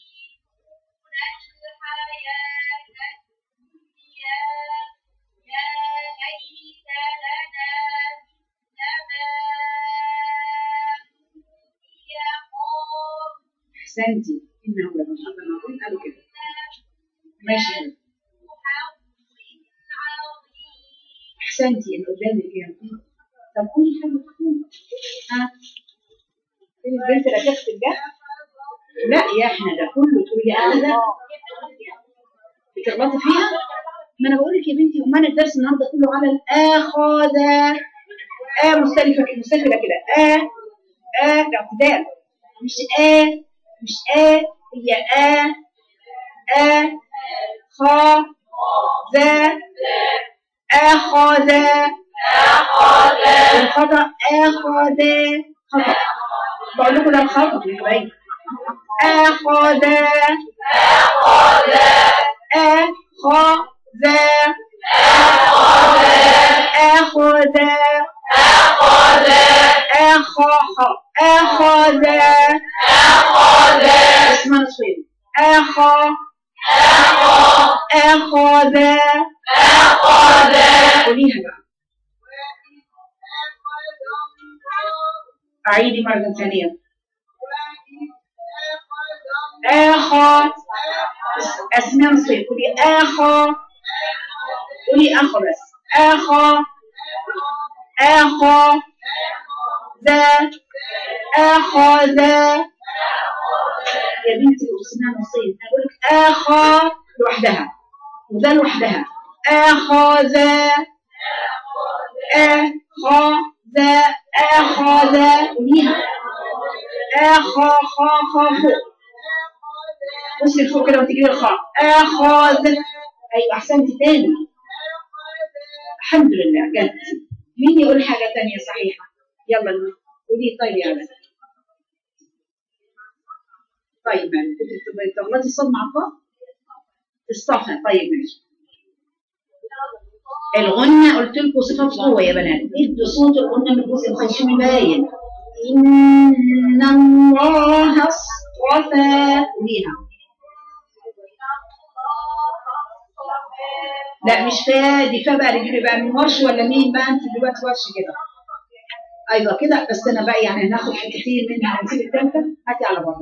احسنتي انه لمن حظ عظيم قالوا كده ماشي يا حبيبي. احسنتي اللي قدامك يا طب قولي حاجه تكون ها فين البنت اللي هتغسل ده لا يا احنا ده كله تقولي لي انا ده بتغلطي فيها ما انا بقول لك يا بنتي امال الدرس النهارده كله على الاخذ اه مختلفه مستفله كده اه اه باعتدال مش اه مش آ هي آ آ خا ذا أخذ الخطأ أخذ خطأ بقول لكم ده الخطأ يا حبايبي أخذ أخذ أخذ أخذ أخذ اسمها نصفين أخذ أخذ قوليها بقى أعيدي مرة ثانية أخا أسماء نصفين قولي أخا قولي أخا بس أخا أخا ذا أخذ يا بنتي أسماء نصفين أقول لك أخا لوحدها وذا لوحدها أخذ أخذ أخذ قوليها أخا خا خا فوق بصي لفوق كده وتجيبي الخاء أخذ أيوة أحسنتي تاني الحمد لله جت مين يقول حاجة تانية صحيحة يلا قولي طيب يا علا طيب يعني كنت تغلطي الصوت مع الطاء الصفا طيب ماشي الغنة قلت لكم صفة قوة يا بنات ادوا صوت الغنة من الجزء الخشم باين إن الله اصطفى ليها لا مش فا دي فا بقى اللي بقى من ورش ولا مين بقى انت دلوقتي ورش كده ايوه كده بس انا بقى يعني هناخد حتتين منها ونسيب الثالثه هاتي على بعض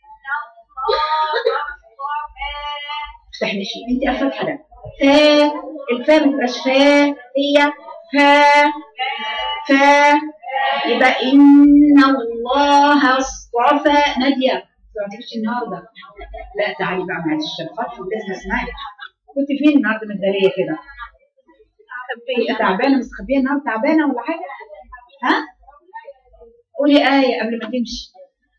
افتحي مشي انت افتح ده فا الفا ما تبقاش فا هي فا فا يبقى ان الله اصطفى ناديه ما تجيش النهارده لا تعالي بقى معلش الفتح لازم اسمعك كنت فين النهارده متداريه كده كنت تعبانه مستخبيه النهارده تعبانه ولا حاجه ها قولي آية قبل ما تمشي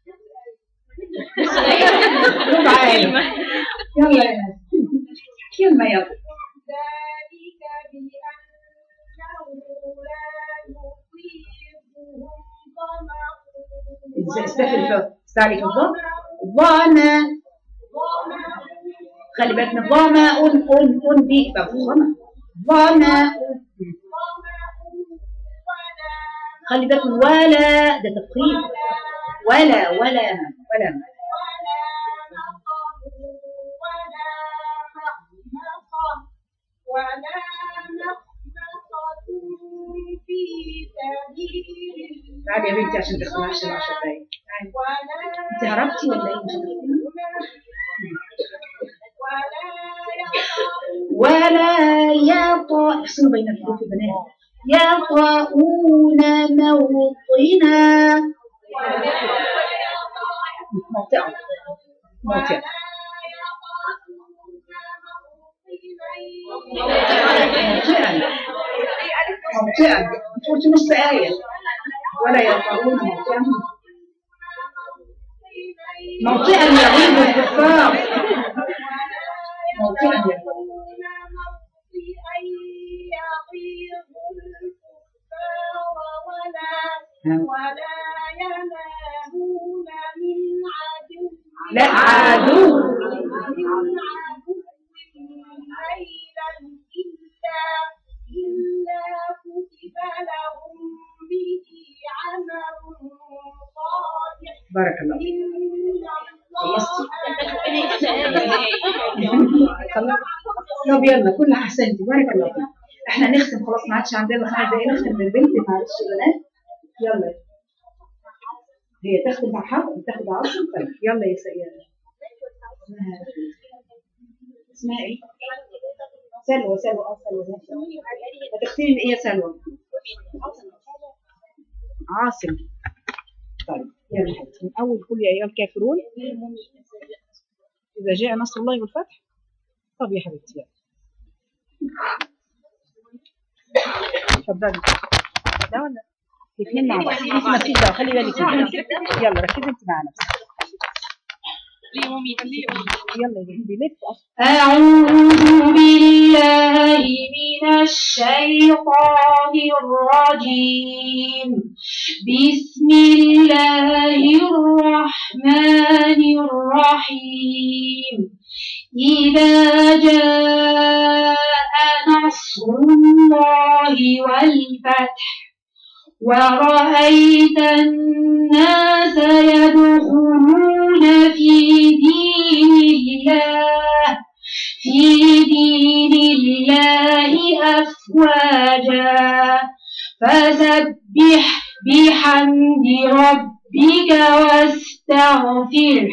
ربع آية يلا يا ناس كلمة يلا ذلك بأنه لا يصيبهم ظمأ استفل في استعلي في الظهر ظما خلي بالك من ظما أن أن أن دي بقى ظما ظما خلي بالك من ولا ده تفخيم ولا ولا ولا ولا مخمصة في سبيل الله تعالي يا بنتي عشان تخلعش العشر دقايق تعالي. ولا انت هربتي ولا ايه مش هتخلعي؟ ولا يقرؤون ولا يطأ افصلوا بين الحروف يا بنات يطؤون موطنا موطئا موطئا موطئا موطئا انت قلت نص آية ولا يطؤون موطئا موطئا يغيظ الكفار موطئا يغيظ ولا ينالون من عدو لا عدو من عدو ليلا إلا إلا كتب لهم به عمل صالح بارك الله إن خلصت طب يلا كل احسنتي بارك الله فيك احنا نختم خلاص ما عادش عندنا خمس دقايق نختم من البنت معلش يا بنات يلا هي تختم مع حرف تاخد عصر طيب يلا يا سيدة اسمها اسمها ايه؟ سلوى سلوى اه سلوى سلوى هتختمي من ايه يا سلوى؟ عاصم طيب يلا حبيبتي من اول كل يا ايها الكافرون اذا جاء نصر الله والفتح طب يا حبيبتي يلا اتفضلي ده ولا الاثنين مع بعض انت ما فيش دعوه خلي بالك منها. يلا ركزي انت مع نفسك يلا يا بنتي لف أصلا أعوذ بالله من الشيطان الرجيم بسم الله الرحمن الرحيم إذا جاء نصر الله والفتح ورأيت الناس يدخلون في دين الله في دين الله أفواجا فسبح بحمد ربك واستغفره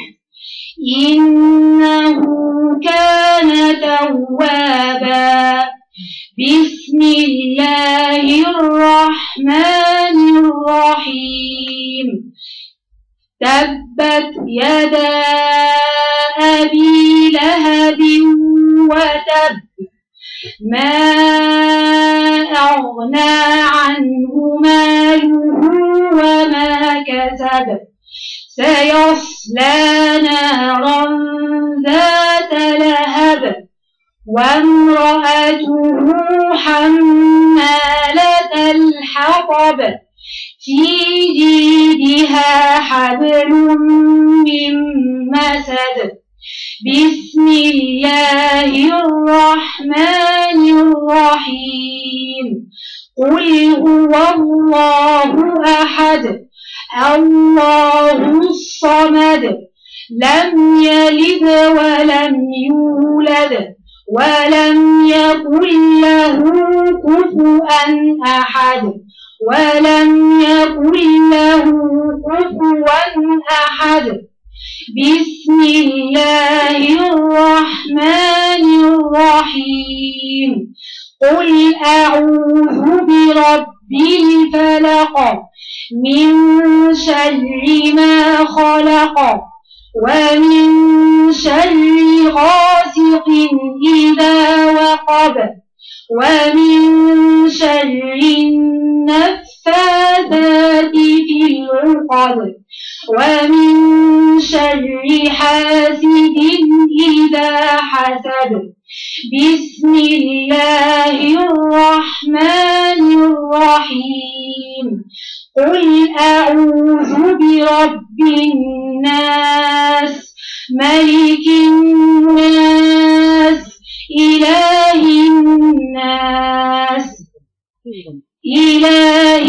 إنه كان توابا بسم الله الرحمن الرحيم تبت يدا أبي لهب وتب ما أغنى عنه ماله وما كسب سيصلى نارا ذات لهب وامرأته حمالة الحطب في جيدها حبل من مسد بسم الله الرحمن الرحيم قل هو الله أحد الله الصمد لم يلد ولم يولد ولم يكن له كفوا أحد ولم يكن له كفوا أحد بسم الله الرحمن الرحيم قل أعوذ برب الفلق من شر ما خلق ومن شر غاسق إذا وقب ومن شر النفاثات في العقد ومن شر حاسد إذا حسد بسم الله الرحمن الرحيم قل أعوذ برب الناس ملك الناس إله الناس إله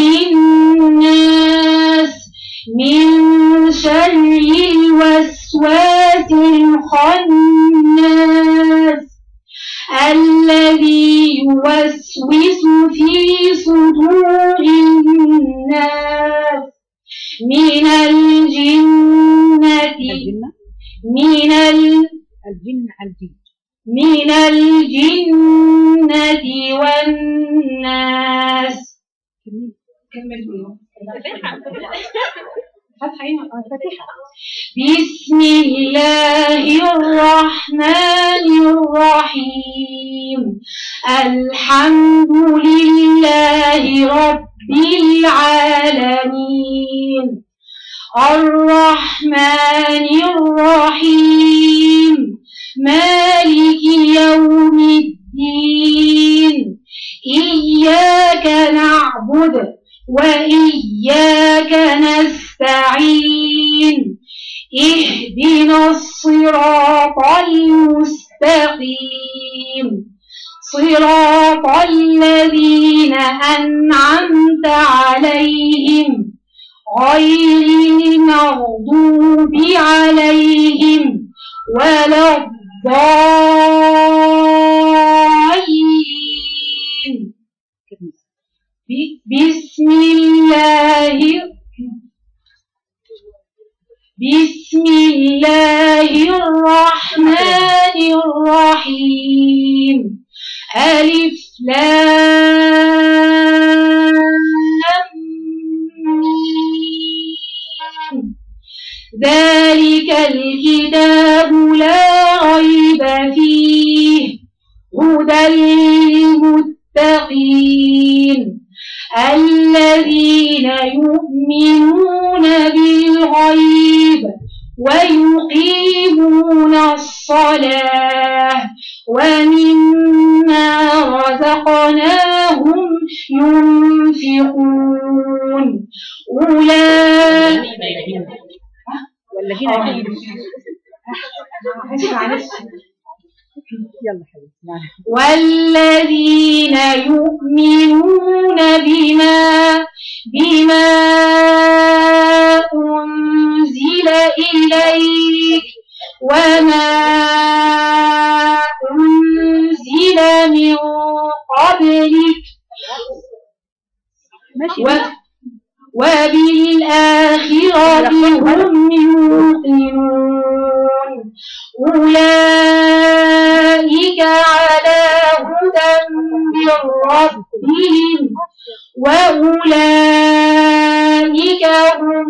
الناس من شر الوسواس الخناس الذي يوسوس في صدور الناس من الجنة الجنة من ال الجن الجن من الجنة والناس بسم الله الرحمن الرحيم الحمد لله رب العالمين الرحمن الرحيم مالك يوم الدين إياك نعبد وإياك نستعين اهدنا الصراط المستقيم صراط الذين أنعمت عليهم غير المغضوب عليهم ولا الضالين ب- بسم الله بسم الله الرحمن الرحيم ألف لام ميم. ذلك الكتاب لا ريب فيه هدى للمتقين الذين يؤمنون بالغيب ويقيمون الصلاة ومما رزقناهم ينفقون أولئك والذين معلش يلا حبيبتي معلش. والذين يؤمنون بما بما أنزل إليك وما أنزل من قبلك ماشي و وبالآخرة هم يوقنون أولئك على هدى من ربهم وأولئك هم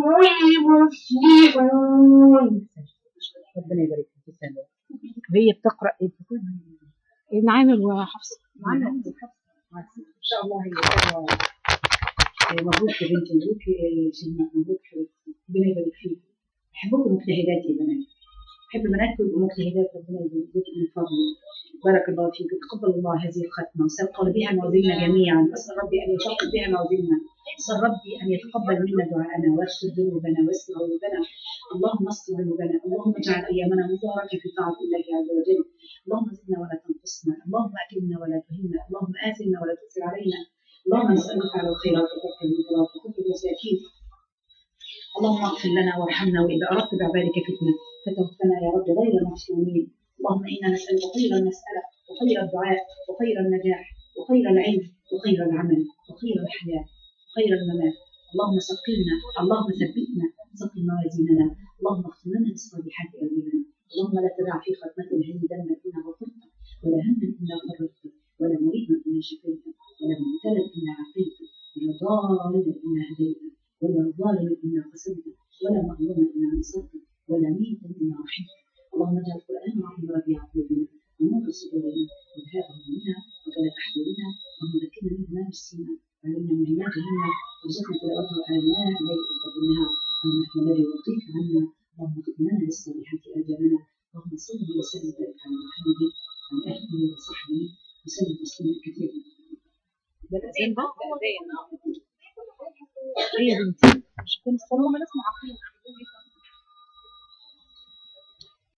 المفلحون ربنا يبارك فيك تسلم وهي بتقرا ايه بتقول ابن عامر وحفصه معانا ابن حفصه ان شاء الله هي تقرا إيه، مبروك يا بنتي مبروك يا شيماء مبروك حبيبتي ربنا يبارك فيك بحبكم مجتهدات يا بنات بحب البنات تبقوا مجتهدات ربنا يبارك فيك من فضله بارك الله فيك تقبل الله هذه الختمه وسيقبل بها موازيننا جميعا اسال ربي ان يشقق بها موازيننا اسال ربي ان يتقبل منا دعاءنا ويغفر ذنوبنا ويستر عيوبنا اللهم استر عيوبنا اللهم اجعل ايامنا مباركه في طاعه الله عز وجل اللهم زدنا ولا تنقصنا اللهم اكرمنا ولا تهنا اللهم اثرنا ولا تؤثر علينا اللهم نسالك على الخيرات وترك المنكرات وحب المساكين اللهم اغفر لنا وارحمنا واذا اردت بعبادك فتنه فتوفنا يا رب غير مفتونين اللهم انا نسالك خير المساله وخير الدعاء وخير النجاح وخير العلم وخير العمل وخير الحياه وخير الممات اللهم سقينا اللهم ثبتنا سقي موازيننا اللهم اختم لنا بالصالحات اجلنا اللهم لا تدع في ختمتنا هيدا الا غفرته ولا هما الا فرجته ولا مريضا الا شفيته ولا مبتلا الا عافيته ولا ضالا الا هديته ولا ظالما الا قسمته ولا مظلوما الا نصرته ولا ميتا الا رحمته اللهم اجعل القران العظيم ربيع قلوبنا ونور صدورنا وذهاب همنا وجلاء احزاننا اللهم ذكرنا منه ما نسينا وعلمنا من ما جهلنا وارزقنا تلاوته اناء الليل وقبل النهار اللهم احنا الذي يرضيك عنا اللهم اختم لنا بالصالحات اجلنا اللهم صل وسلم وبارك على محمد وعلى اله وصحبه وسلم تسليما كثيرا ده الأذان بقى؟ ايه يا بنتي مش كنا الصلاة ما نسمع